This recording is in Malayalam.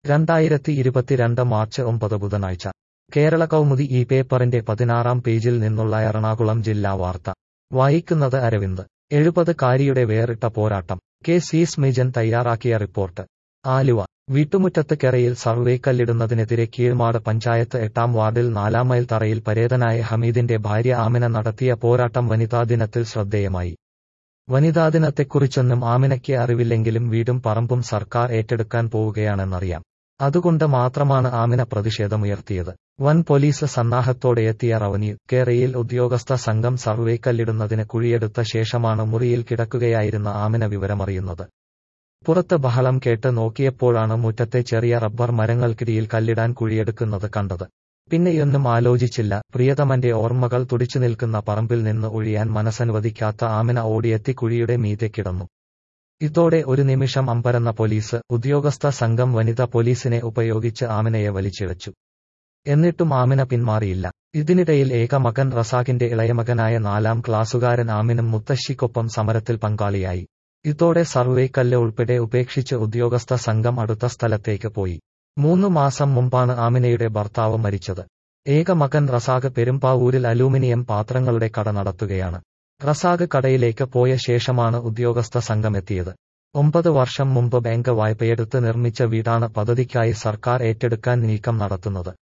രണ്ടായിരത്തി ഇരുപത്തിരണ്ട് മാർച്ച് ഒമ്പത് ബുധനാഴ്ച കേരള കൗമുദി ഈ പേപ്പറിന്റെ പതിനാറാം പേജിൽ നിന്നുള്ള എറണാകുളം ജില്ലാ വാർത്ത വായിക്കുന്നത് അരവിന്ദ് എഴുപത് കാരിയുടെ വേറിട്ട പോരാട്ടം കെ സി സ്മിജൻ തയ്യാറാക്കിയ റിപ്പോർട്ട് ആലുവ വീട്ടുമുറ്റത്ത് കെറയിൽ സർവേക്കല്ലിടുന്നതിനെതിരെ കീഴ്മാട് പഞ്ചായത്ത് എട്ടാം വാർഡിൽ നാലാം മൈൽ തറയിൽ പരേതനായ ഹമീദിന്റെ ഭാര്യ ആമിന നടത്തിയ പോരാട്ടം വനിതാ ദിനത്തിൽ ശ്രദ്ധേയമായി വനിതാ ദിനത്തെക്കുറിച്ചൊന്നും ആമിനയ്ക്ക് അറിവില്ലെങ്കിലും വീടും പറമ്പും സർക്കാർ ഏറ്റെടുക്കാൻ പോവുകയാണെന്നറിയാം അതുകൊണ്ട് മാത്രമാണ് ആമിന പ്രതിഷേധമുയർത്തിയത് വൻ പോലീസ് സന്നാഹത്തോടെയെത്തിയ റവന്യൂ കേരയിൽ ഉദ്യോഗസ്ഥ സംഘം സർവേക്കല്ലിടുന്നതിന് കുഴിയെടുത്ത ശേഷമാണ് മുറിയിൽ കിടക്കുകയായിരുന്ന ആമിന വിവരമറിയുന്നത് പുറത്ത് ബഹളം കേട്ട് നോക്കിയപ്പോഴാണ് മുറ്റത്തെ ചെറിയ റബ്ബർ മരങ്ങൾക്കിടയിൽ കല്ലിടാൻ കുഴിയെടുക്കുന്നത് കണ്ടത് പിന്നെയൊന്നും ആലോചിച്ചില്ല പ്രിയതമന്റെ ഓർമ്മകൾ തുടിച്ചു നിൽക്കുന്ന പറമ്പിൽ നിന്ന് ഒഴിയാൻ മനസ്സനുവദിക്കാത്ത ആമിന ഓടിയെത്തി കുഴിയുടെ മീതെ കിടന്നു ഇതോടെ ഒരു നിമിഷം അമ്പരന്ന പോലീസ് ഉദ്യോഗസ്ഥ സംഘം വനിതാ പോലീസിനെ ഉപയോഗിച്ച് ആമിനയെ വലിച്ചിഴച്ചു എന്നിട്ടും ആമിന പിന്മാറിയില്ല ഇതിനിടയിൽ ഏക മകൻ റസാഖിന്റെ ഇളയമകനായ നാലാം ക്ലാസ്സുകാരൻ ആമിനും മുത്തശ്ശിക്കൊപ്പം സമരത്തിൽ പങ്കാളിയായി ഇതോടെ സർവേക്കല്ല് ഉൾപ്പെടെ ഉപേക്ഷിച്ച് ഉദ്യോഗസ്ഥ സംഘം അടുത്ത സ്ഥലത്തേക്ക് പോയി മൂന്നു മാസം മുമ്പാണ് ആമിനയുടെ ഭർത്താവ് മരിച്ചത് ഏക മകൻ റസാഖ് പെരുമ്പാവൂരിൽ അലൂമിനിയം പാത്രങ്ങളുടെ കട നടത്തുകയാണ് റസാഖ് കടയിലേക്ക് പോയ ശേഷമാണ് ഉദ്യോഗസ്ഥ സംഘം എത്തിയത് ഒമ്പത് വർഷം മുമ്പ് ബാങ്ക് വായ്പയെടുത്ത് നിർമ്മിച്ച വീടാണ് പദ്ധതിക്കായി സർക്കാർ ഏറ്റെടുക്കാൻ നീക്കം നടത്തുന്നത്